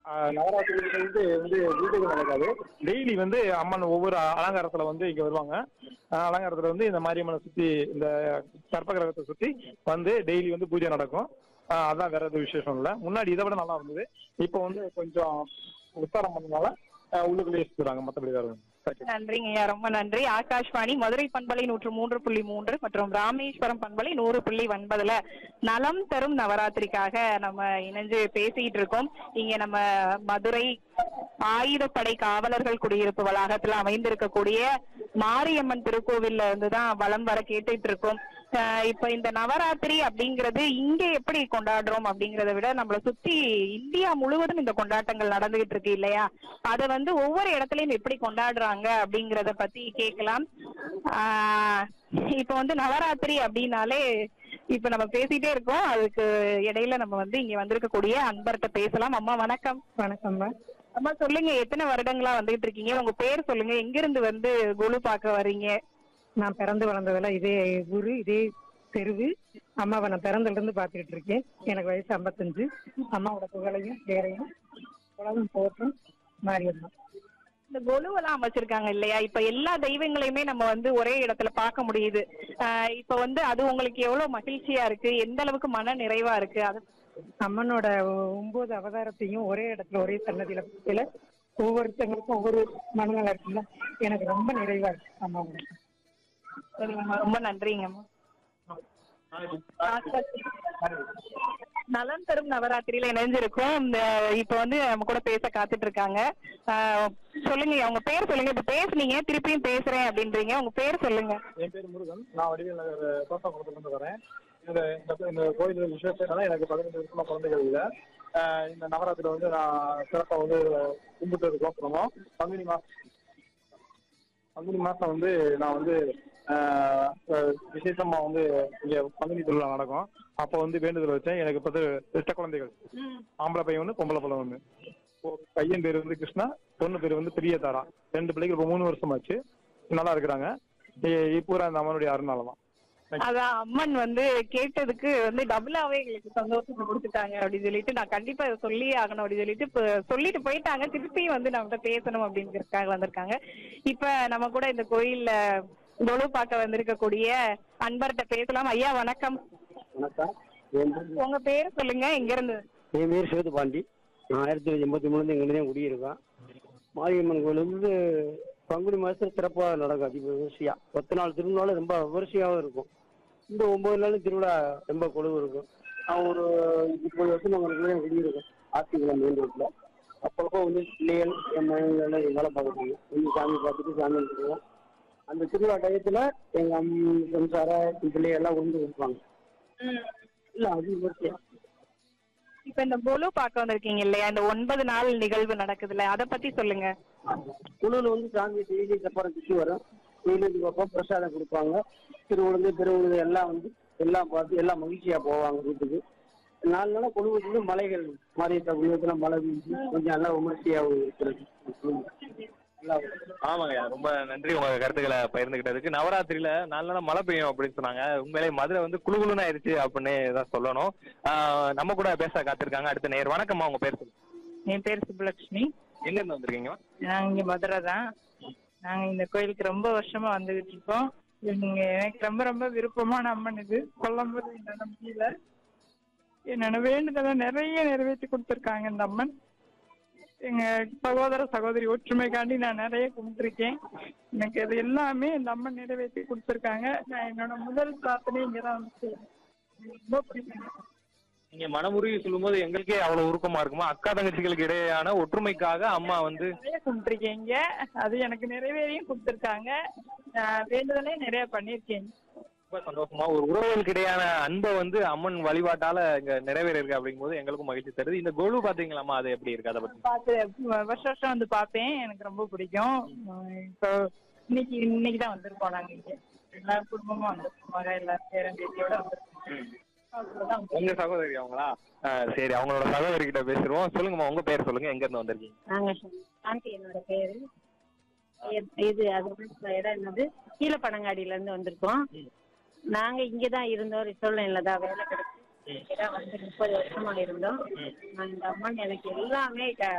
ஆஹ் நவராத்திரி வந்து வந்து வீட்டுக்கு நடக்காது டெய்லி வந்து அம்மன் ஒவ்வொரு அலங்காரத்துல வந்து இங்க வருவாங்க ஆஹ் அலங்காரத்துல வந்து இந்த மாரியம்மனை சுத்தி இந்த கற்ப கிரகத்தை சுத்தி வந்து டெய்லி வந்து பூஜை நடக்கும் ஆஹ் அதான் வேற எதுவும் விசேஷம் இல்லை முன்னாடி இதை விட நல்லா இருந்தது இப்போ வந்து கொஞ்சம் உத்தாரம் பண்ணனால ஆஹ் உள்ளுக்குள்ளேயே சுத்துறாங்க மற்றபடி வேற ஒண்ணும் இல்ல. நன்றிங்க ஐயா ரொம்ப நன்றி ஆகாஷ்வாணி மதுரை பண்பலை நூற்று மூன்று புள்ளி மூன்று மற்றும் ராமேஸ்வரம் பண்பலை நூறு புள்ளி ஒன்பதுல நலம் தரும் நவராத்திரிக்காக நம்ம இணைஞ்சு பேசிட்டு இருக்கோம் இங்க நம்ம மதுரை ஆயுதப்படை காவலர்கள் குடியிருப்பு வளாகத்துல அமைந்திருக்கக்கூடிய மாரியம்மன் திருக்கோவில்ல இருந்து தான் வலம் வர கேட்டுட்டு இருக்கோம் ஆஹ் இப்ப இந்த நவராத்திரி அப்படிங்கிறது இங்க எப்படி கொண்டாடுறோம் அப்படிங்கறத விட நம்மள சுத்தி இந்தியா முழுவதும் இந்த கொண்டாட்டங்கள் நடந்துகிட்டு இருக்கு இல்லையா அத வந்து ஒவ்வொரு இடத்துலயும் எப்படி கொண்டாடுறாங்க அப்படிங்கறத பத்தி கேட்கலாம் ஆஹ் இப்ப வந்து நவராத்திரி அப்படின்னாலே இப்ப நம்ம பேசிட்டே இருக்கோம் அதுக்கு இடையில நம்ம வந்து இங்க வந்திருக்கக்கூடிய அன்பர்கிட்ட பேசலாம் அம்மா வணக்கம் வணக்கம்மா அம்மா சொல்லுங்க எத்தனை வருடங்களா வந்துட்டு இருக்கீங்க உங்க பேர் சொல்லுங்க எங்க இருந்து வந்து குழு பார்க்க வர்றீங்க நான் பிறந்து வளர்ந்ததெல்லாம் இதே ஊரு இதே தெருவு அம்மாவை நான் பிறந்ததுல இருந்து பார்த்துக்கிட்டு இருக்கேன் எனக்கு வயசு ஐம்பத்தஞ்சு அம்மாவோட புகழையும் பேரையும் உலகம் போட்டும் மாரியம்மா இந்த கொலுவெல்லாம் அமைச்சிருக்காங்க இல்லையா இப்ப எல்லா தெய்வங்களையுமே நம்ம வந்து ஒரே இடத்துல பார்க்க முடியுது ஆஹ் இப்ப வந்து அது உங்களுக்கு எவ்வளவு மகிழ்ச்சியா இருக்கு எந்த அளவுக்கு மன நிறைவா இருக்கு அது அம்மனோட ஒன்பது அவதாரத்தையும் ஒரே இடத்துல ஒரே சன்னதியில பார்க்கல ஒவ்வொருத்தங்களுக்கும் ஒவ்வொரு மனநலம் இருக்குல்ல எனக்கு ரொம்ப நிறைவா இருக்கு அம்மாவோட சரிங்கம்மா ரொம்ப நன்றிங்கம்மா நலன் தரும் நவராத்திரியில இணைஞ்சிருக்கும் இந்த இப்ப வந்து நம்ம கூட பேச காத்துட்டு இருக்காங்க ஆஹ் சொல்லுங்க உங்க பேர் சொல்லுங்க இப்ப பேசுனீங்க திருப்பியும் பேசுறேன் அப்படின்றீங்க உங்க பேர் சொல்லுங்க என் பேர் முருகன் நான் வடிவேல் நகர் தோட்டக்குளத்துல இருந்து வரேன் இந்த இந்த- இந்த கோயில் விசேஷம்னால எனக்கு பதினஞ்சு வருஷமா குழந்தைகள் இல்லை ஆஹ் இந்த நவராத்திரி வந்து நான் சிறப்பாக வந்து கும்பிட்டு இருக்கோம் அப்புறமா பங்குனி மாசம் பங்குனி மாசம் வந்து நான் வந்து ஆஹ் அஹ் விசேஷமா வந்து இங்க பங்குனி திருவிழா நடக்கும் அப்போ வந்து வேண்டுதல் வச்சேன் எனக்கு இப்போ எட்ட குழந்தைகள் ஆம்பளை பையன் ஒன்று பொம்பளை பையன் ஒன்று பையன் பேர் வந்து கிருஷ்ணா பொண்ணு பேர் வந்து பிரியதாரா ரெண்டு பிள்ளைகள் இப்போ மூணு வருஷமாச்சு நல்லா இருக்கிறாங்க இப்போ அந்த அம்மனுடைய அருணால தான் அதான் அம்மன் வந்து கேட்டதுக்கு வந்து டபுளாவே எங்களுக்கு சந்தோஷத்தை கொடுத்துட்டாங்க அப்படின்னு சொல்லிட்டு நான் கண்டிப்பா இதை சொல்லியே ஆகணும் அப்படின்னு சொல்லிட்டு இப்ப சொல்லிட்டு போயிட்டாங்க திருப்பியும் வந்து நம்மகிட்ட பேசணும் அப்படிங்கறதுக்காக வந்திருக்காங்க இப்ப நம்ம கூட இந்த கோயில்ல கொலு பார்க்க வந்திருக்கக்கூடிய அன்பர்கிட்ட பேசலாம் ஐயா வணக்கம் வணக்கம் என் பேர் உங்க பேர் சொல்லுங்க எங்க இருந்து என் பேர் சேது பாண்டி நான் ஆயிரத்தி தொள்ளாயிரத்தி எண்பத்தி மூணுலேருந்து எங்கே தான் குடியிருக்கேன் மாரியம்மன் கோயில் வந்து பங்குனி மாதத்தில் சிறப்பாக நடக்கும் அதி விமர்சையாக பத்து நாள் திருநாள் ரொம்ப விமர்சையாகவும் இருக்கும் இந்த ஒம்பது நாள் திருவிழா ரொம்ப கொழுவு இருக்கும் நான் ஒரு முப்பது வருஷம் நாங்கள் தான் குடியிருக்கோம் ஆத்திக்குளம் மெயின் ரோட்டில் அப்பப்போ வந்து பிள்ளைகள் என் மனைவிகள் எல்லாம் வேலை பார்க்க முடியும் கொஞ்சம் சாமி பார்த்துட்டு சாமி எடுத்துக்குவோம் அந்த திருவிழா டயத்தில் எங்கள் அம் சம்சார என் பிள்ளைகள் எல்லாம் கொண்டு கொடுப்பாங்க இல்லை அது விமர்சையாக இப்ப இந்த கொலு பார்க்க வந்திருக்கீங்க இல்லையா இந்த ஒன்பது நாள் நிகழ்வு நடக்குதுல்ல அத பத்தி சொல்லுங்க குழுவில் வந்து சாமி டெய்லி சப்பரம் சுற்றி வரும் டெய்லி பார்ப்போம் பிரசாதம் கொடுப்பாங்க திருவிழுந்து திருவிழுந்து எல்லாம் வந்து எல்லாம் பார்த்து எல்லாம் மகிழ்ச்சியா போவாங்க வீட்டுக்கு நாலு நாளாக குழு வந்து மலைகள் மாரியத்த குழுவத்தில் மழை பெஞ்சு கொஞ்சம் நல்லா விமர்சையாக இருக்கிறது நல்லா ஆமாங்கய்யா ரொம்ப நன்றி உங்க கருத்துக்களை பகிர்ந்துகிட்டதுக்கு நவராத்திரியில நாலு நாளா மழை பெய்யும் அப்படின்னு சொன்னாங்க உண்மையிலே மதுரை வந்து குளு குளுன்னு ஆயிருச்சு அப்படின்னு தான் சொல்லணும் ஆஹ் நம்ம கூட பேச காத்திருக்காங்க அடுத்த நேர் வணக்கம்மா உங்க பேர் சொல்லுங்க என் பேர் சுப்புலட்சுமி எங்க இருந்து வந்திருக்கீங்க நாங்க இங்க மதுரை தான் நாங்க இந்த கோயிலுக்கு ரொம்ப வருஷமா வந்துகிட்டு இருக்கோம் இங்க எனக்கு ரொம்ப ரொம்ப விருப்பமான அம்மன் இது கொல்லம்போது என்னால முடியல என்னோட வேண்டுதலை நிறைய நிறைவேற்றி கொடுத்துருக்காங்க இந்த அம்மன் எங்க சகோதர சகோதரி ஒற்றுமைக்காண்டி நான் நிறைய கும்பிட்டுருக்கேன் எனக்கு இது எல்லாமே இந்த அம்மன் நிறைவேற்றி கொடுத்துருக்காங்க நான் என்னோட முதல் பிரார்த்தனை இங்கதான் வந்து செய்றேன். எனக்கு ரொம்ப பிடிக்கும் நீங்க மனமுருகி சொல்லும்போது எங்களுக்கே அவ்வளவு உருக்கமா இருக்குமா அக்கா தங்கச்சிகளுக்கு இடையேயான ஒற்றுமைக்காக அம்மா வந்து நிறைய கும்பிட்டுருக்கீங்க அது எனக்கு நிறைவேறியும் கொடுத்துருக்காங்க நான் வேண்டுதலே நிறைய பண்ணியிருக்கேன் ரொம்ப சந்தோஷமா ஒரு உறவுகளுக்கு இடையான அன்பை வந்து அம்மன் வழிபாட்டால இங்க நிறைவேற இருக்கு அப்படிங்கும்போது எங்களுக்கும் மகிழ்ச்சி தருது இந்த கொலு பாத்தீங்களாமா அது எப்படி இருக்கு அதை பத்தி பார்த்து வ- வருஷம் வருஷம் வந்து பார்ப்பேன் எனக்கு ரொம்ப பிடிக்கும் உம் இப்போ இன்னைக்கு இன்னைக்கு தான் வந்திருக்கோம் நாங்க இங்க எல்லா குடும்பமும் வந்திருக்கோம் மக எல்லாரும் பேரன் பேத்தியோட வந்திருக்கோம் அவ்வளவுதான். உங்க சகோதரி அவங்களா ஆஹ் சரி அவங்களோட சகோதரி கிட்ட பேசிடுவோம் சொல்லுங்கம்மா உங்க பேர் சொல்லுங்க எங்க இருந்து வந்திருக்கீங்க நாங்க ஆண்டி என்னோட பேரு எ- இது அது இடம் என்னது கீழப்பனங்காடியில இருந்து வந்திருக்கோம் நாங்க இங்கதான் இருந்தோம் ரிசோல்லைன்ல தான் வேலை கிடைச்சு இங்கதான் வந்து முப்பது வருஷமா இருந்தோம் நான் இந்த அம்மன் எனக்கு எல்லாமே க-